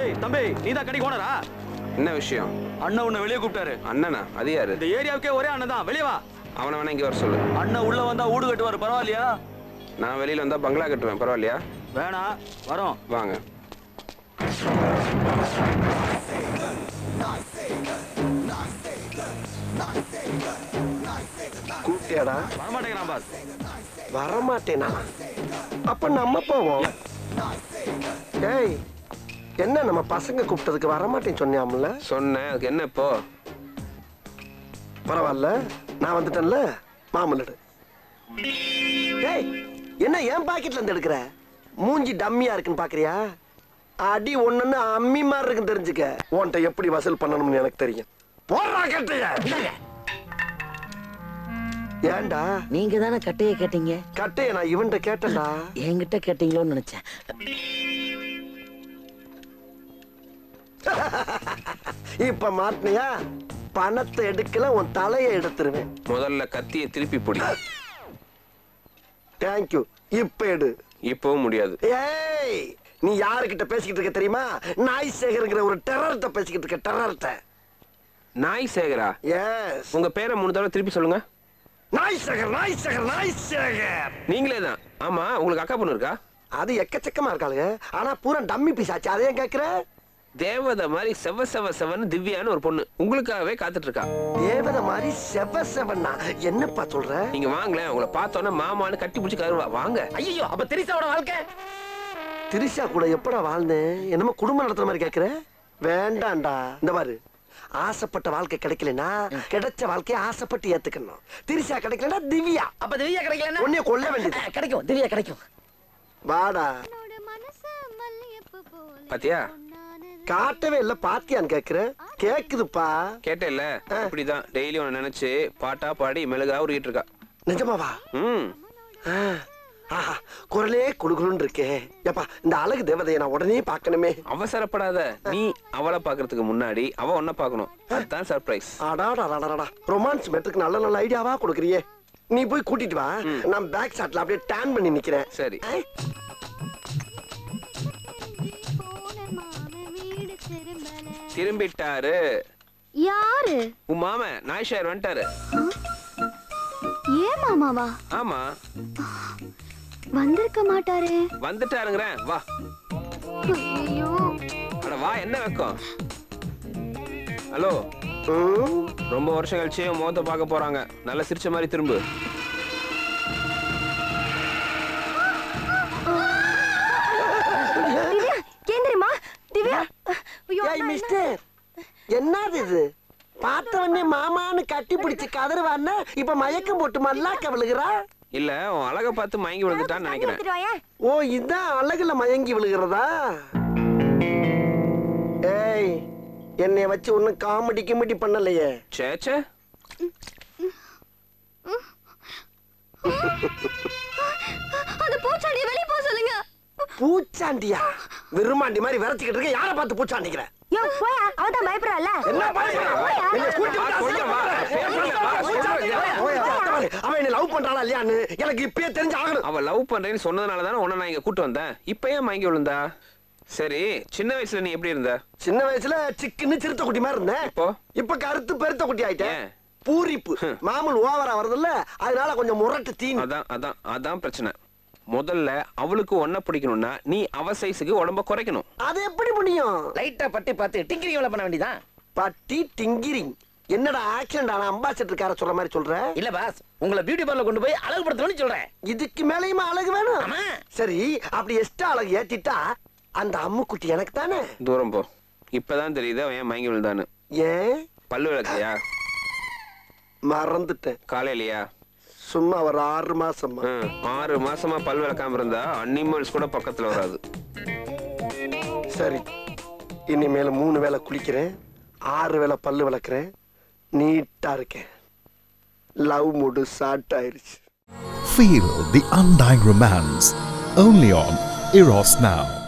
ஏய் தம்பி நீ தான் கடைக்கு ஓனரா என்ன விஷயம் அண்ணன் உன்னை வெளியே கூப்பிட்டாரு அண்ணனா அது யாரு இந்த ஏரியாவுக்கே ஒரே அண்ணன் தான் வெளியே வா அவனை வேணா இங்க வர சொல்லு அண்ணன் உள்ள வந்தா ஊடு கட்டுவாரு பரவாயில்லையா நான் வெளியில வந்தா பங்களா கட்டுவேன் பரவாயில்லையா வேணாம் வரோம் வாங்க கூப்பிட்டியாடா வரமாட்டேங்கிறான் பாஸ் வரமாட்டேனா அப்ப நம்ம போவோம் ஏய் என்ன நம்ம பசங்க கூப்பிட்டதுக்கு வரமாட்டேன்னு சொன்னியாம்ல சொன்னேன் அதுக்கு என்ன இப்போ பரவாயில்ல நான் வந்துட்டேன்ல மாமல்லடு டேய் என்ன என் பாக்கெட்ல இருந்து எடுக்கிற மூஞ்சி டம்மியா இருக்குன்னு பாக்குறியா அடி ஒண்ணுன்னு அம்மி மாதிரி இருக்குன்னு தெரிஞ்சுக்க உன்கிட்ட எப்படி வசூல் பண்ணணும்னு எனக்கு தெரியும் போடுறா கட்டைய ஏன்டா நீங்க தானே கட்டைய கேட்டீங்க கட்டைய நான் இவன்கிட்ட கேட்டேன்டா என்கிட்ட கேட்டீங்களோன்னு நினைச்சேன் இப்ப மாட்டினியா பணத்தை எடுக்கல உன் தலையை எடுத்துருவேன் முதல்ல கத்தியை திருப்பி பிடி தேங்க்யூ இப்ப எடு இப்பவும் முடியாது ஏய் நீ யாருக்கிட்ட பேசிக்கிட்டு இருக்க தெரியுமா நாய் சேகருங்கிற ஒரு டெரர்ட்ட பேசிக்கிட்டு இருக்க டெரர்ட்ட நாய் சேகரா எஸ் உங்க பேரை மூணு தடவை திருப்பி சொல்லுங்க நாய் சேகர் நாய் சேகர் நாய் சேகர் நீங்களே தான் ஆமா உங்களுக்கு அக்கா பொண்ணு இருக்கா அது எக்கச்சக்கமா இருக்காளுங்க ஆனா பூரா டம்மி பீஸ் ஆச்சு அதையும் கேக்குற தேவதை மாதிரி செவ செவ செவன்னு திவ்யான்னு ஒரு பொண்ணு உங்களுக்காகவே காத்துட்டு இருக்கா தேவதை மாதிரி செவ செவன்னா என்னப்பா சொல்ற நீங்க வாங்களேன் உங்களை பார்த்தோன்னே மாமான்னு கட்டி பிடிச்சி கருவா வாங்க ஐயோ அப்ப திரிசாவோட வாழ்க்கை திரிஷா கூட எப்படா வாழ்ந்தேன் என்னமோ குடும்பம் நடத்துற மாதிரி கேக்குற வேண்டாம்டா இந்த பாரு ஆசைப்பட்ட வாழ்க்கை கிடைக்கலனா கிடைச்ச வாழ்க்கையை ஆசைப்பட்டு ஏத்துக்கணும் திரிஷா கிடைக்கலனா திவ்யா அப்ப திவ்யா கிடைக்கலன்னா உன்னைய கொல்ல வேண்டியது ஆ, கிடைக்கும் திவ்யா கிடைக்கும் வாடா பாத்தியா காட்டவே இல்ல பாத்தியான்னு கேக்குறேன் கேக்குதுப்பா கேட்டேல்ல இப்படிதான் டெய்லி உன்னை நினைச்சு பாட்டா பாடி மெழுகா உருகிட்டு இருக்கா நிஜமாவா ம் ஆ, ஆஹா, குரலே குடுகுடுன்னு இருக்கே ஏப்பா இந்த அழகு தேவதையை நான் உடனே பார்க்கணுமே அவசரப்படாத நீ அவளை பாக்குறதுக்கு முன்னாடி அவ உன்னை பார்க்கணும் அதுதான் சர்ப்ரைஸ் அடாடாடாடாடா ரொமான்ஸ் மெட்ருக்கு நல்ல நல்ல ஐடியாவா கொடுக்குறியே நீ போய் கூட்டிட்டு வா நான் பேக் ஷாட்ல அப்படியே டேன் பண்ணி நிக்கிறேன் சரி ஐ, திரும்பிட்டாரு யாரு உன் மாமன் நாய்ஷார் வந்துட்டாரு ஏன் மாமாவா ஆமா வந்திருக்க மாட்டாரே வந்துட்டாருங்கிறேன் வா ஐயோ அட வா என்ன வெக்கம் ஹலோ ம், ரொம்ப வருஷம் கழிச்சு உன் முகத்தை பார்க்க போறாங்க நல்லா சிரிச்ச மாதிரி திரும்பு திவ்யா ஏன் தெரியுமா திவ்யா ஐயோ ஏய் மிஸ்டர் என்னது இது பார்த்தவனே மாமான்னு கட்டி பிடிச்சு கதறுவான்னு இப்ப மயக்கம் போட்டு மல்லாக்க விழுகிறா இல்ல உன் அழகை பார்த்து மயங்கி விழுந்துட்டான்னு நினைக்கிறேன் ஓ இதான் அழகுல மயங்கி விழுகிறதா ஏய் என்னைய வச்சு ஒன்னும் காமெடி கிமெடி பண்ணலையே சேச்சே அந்த பூச்சாண்டிய வெளிய போக சொல்லுங்க பூச்சாண்டியா விரும்மாண்டி மாதிரி விரச்சிக்கிட்டு இருக்க யாரை பார்த்து பூச்சாண்டிக்கிற யோ போயா அவ தான் பயப்படுறால என்ன பயப்படுற? என்னை கூட்டி வா, விட்டு சொல்றேன், வா. பேசுறேன், வா, சொல்றேன். ஓய், அத்தவரே, அவன் என்ன லவ் பண்றாளா இல்லையான்னு எனக்கு இப்பயே தெரிஞ்சு ஆகணும் அவ லவ் பண்றேன்னு சொன்னதுனால தானே உன்னை நான் இங்க கூட்டு வந்தேன் இப்ப ஏன் மயங்கி விழுந்தா சரி சின்ன வயசுல நீ எப்படி இருந்த சின்ன வயசுல சிக்குன்னு சிறுத்தை குட்டி மாதிரி இருந்தேன் இப்போ? இப்ப கருத்து பெருத்த குட்டி ஆயிட்டேன் ஏன்? பூரிப்பு மாமூல் ஓவரா வருதுல்ல அதனால கொஞ்சம் முரட்டு தீனி அதான் அதான் அதான் பிரச்சனை முதல்ல அவளுக்கு ஒன்ன பிடிக்கணும்னா நீ அவ சைஸுக்கு உடம்ப குறைக்கணும் அது எப்படி முடியும் லைட்டா பட்டி பார்த்து டிங்கிரி வேலை பண்ண வேண்டியதான் பட்டி டிங்கிரிங் என்னடா ஆக்சிடென்ட் ஆன அம்பாசிடர் கார சொல்ற மாதிரி சொல்ற இல்ல பாஸ் உங்களை பியூட்டி பார்லர் கொண்டு போய் அழகுபடுத்தணும்னு சொல்றேன் இதுக்கு மேலயுமா அழகு வேணும் ஆமா. சரி அப்படி எக்ஸ்ட்ரா அழகு ஏத்திட்டா அந்த அம்முக்குட்டி எனக்கு தானே தூரம் போ இப்பதான் தெரியுது அவன் ஏன் மயங்கி விழுந்தான்னு ஏன் பல்லு விளக்கலையா மறந்துட்டேன் காலையிலயா சும்மா ஒரு ஆறு மாசமா ம், ஆறு மாசமா பல் விளக்காம இருந்தா அனிமல்ஸ் கூட பக்கத்துல வராது சரி இனிமேல் மூணு வேளை குளிக்கிறேன் ஆறு வேளை பல்லு விளக்குறேன் நீட்டா இருக்கேன் லவ் மூடு ஷார்ட் ஆயிருச்சு Feel the undying romance only on Eros Now.